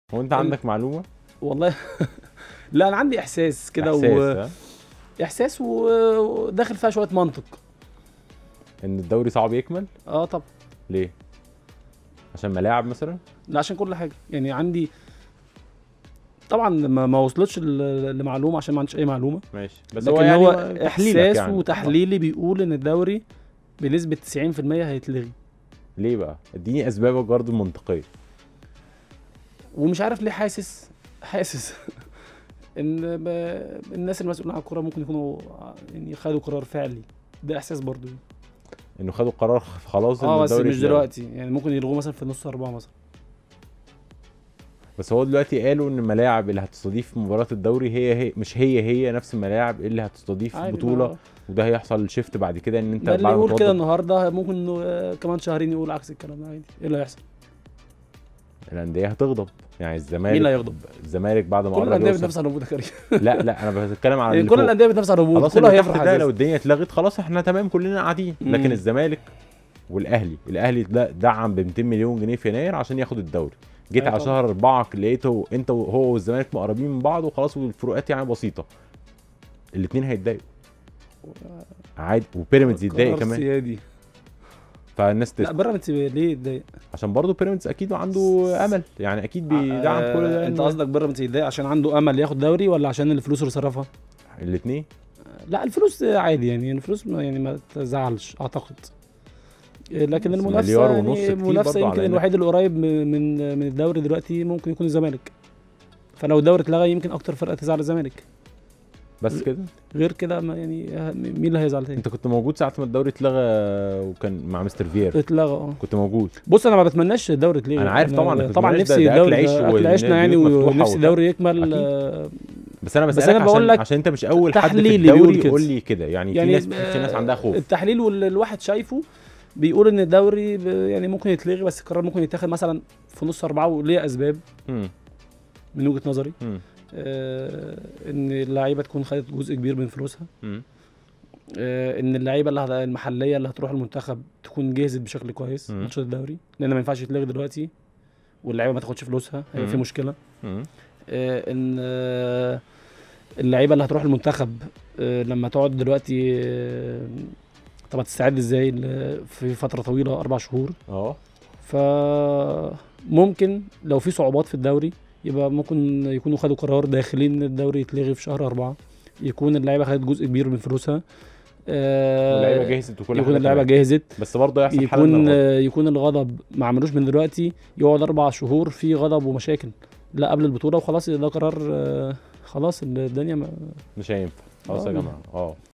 هو انت عندك معلومه والله لا انا عندي احساس كده احساس و... ها؟ احساس و- وداخل فيها شويه منطق ان الدوري صعب يكمل اه طب ليه عشان ملاعب مثلا لا عشان كل حاجه يعني عندي طبعا ما, ما وصلتش ل- لمعلومه عشان ما عنديش اي معلومه ماشي بس لكن هو يعني هو تحليلك احساس يعني. وتحليلي بيقول ان الدوري بنسبه 90% هيتلغي ليه بقى اديني اسبابك برضه المنطقيه ومش عارف ليه حاسس حاسس ان ب... الناس المسؤولين عن الكوره ممكن يكونوا يعني خدوا قرار فعلي ده احساس برضو انه خدوا قرار خلاص ان اه بس الدوري مش يتلغي. دلوقتي يعني ممكن يلغوه مثلا في نص اربعه مثلا بس هو دلوقتي قالوا ان الملاعب اللي هتستضيف مباراه الدوري هي هي مش هي هي نفس الملاعب اللي هتستضيف عادي بطوله ما- وده هيحصل شيفت بعد كده ان انت ده اللي بعد ما يقول كده توضب النهارده ممكن انه آه، كمان شهرين يقول عكس الكلام ده عادي ايه اللي هيحصل؟ الانديه هتغضب يعني الزمالك مين اللي هيغضب؟ الزمالك بعد ما كل قرب الانديه يوصل بتنافس على الهبوط يا كريم لا لا انا بتكلم على يعني اللي كل فوق. الانديه بتنافس على الهبوط خلاص كله اللي هيفرح تحت ده أساساً. لو الدنيا اتلغت خلاص احنا تمام كلنا قاعدين لكن مم. الزمالك والاهلي الاهلي ده دعم ب 200 مليون جنيه في يناير عشان ياخد الدوري جيت أيوة على طبعا. شهر أربعة لقيته انت وهو والزمالك مقربين من بعض وخلاص والفروقات يعني بسيطه الاثنين هيتضايقوا عادي وبيراميدز يتضايق قرار كمان سيادي فالناس لا تس... بيراميدز ليه يتضايق؟ عشان برضه بيراميدز اكيد عنده امل يعني اكيد بيدعم آه، كل ده انت قصدك بيراميدز يتضايق عشان عنده امل ياخد دوري ولا عشان الفلوس اللي صرفها؟ الاثنين لا الفلوس عادي يعني الفلوس ما يعني ما تزعلش اعتقد لكن بس المنافسه مليار يعني ونص كتير المنافسه برضو يمكن على الوحيد اللي قريب من من من الدوري دلوقتي ممكن يكون الزمالك فلو الدوري اتلغى يمكن اكتر فرقه تزعل الزمالك بس كده غير كده ما يعني مين اللي هيزعل تاني انت كنت موجود ساعه ما الدوري اتلغى وكان مع مستر فيير اتلغى اه كنت موجود بص انا ما بتمناش الدوري يتلغي أنا عارف طبعا، أنا كنت طبعا بتمناش ده- نفسي ده أكل الدوري عيش ده اكل والبيوت عيشنا يعني مفتوحة ونفسي وبتاع. الدوري يكمل أكيد. آه، بس انا بس بسالك أنا بقول عشان لك عشان انت مش اول حد في تحليلي الدوري بيقول كده. يقول لي كده يعني, يعني في ناس في ناس عندها خوف التحليل واللي الواحد شايفه بيقول ان الدوري ب- يعني ممكن يتلغي بس القرار ممكن يتاخد مثلا في نص اربعه وليه اسباب مم. من وجهه نظري مم. آه ان اللعيبه تكون خدت جزء كبير من فلوسها مم. آه ان اللعيبه اللي هت- المحليه اللي هتروح المنتخب تكون جهزت بشكل كويس مم. ماتشات الدوري لان ما ينفعش يتلغي دلوقتي واللعيبه ما تاخدش فلوسها هيبقى في مم. مشكله مم. آه ان آه اللعيبه اللي هتروح المنتخب آه لما تقعد دلوقتي آه طب هتستعد ازاي ل- في فتره طويله اربع شهور اه فممكن لو في صعوبات في الدوري يبقى ممكن يكونوا خدوا قرار داخلي ان الدوري يتلغي في شهر أربعة يكون اللعيبه خدت جزء كبير من فلوسها آه، اللعيبه جهزت وكل يكون حاجه اللعيبه تمام. جهزت بس برضه يحصل حاله من يكون الغضب. آه، يكون الغضب ما عملوش من دلوقتي يقعد اربع شهور في غضب ومشاكل لا قبل البطوله وخلاص ده قرار آه، خلاص الدنيا ما مش هينفع خلاص يا آه. جماعه اه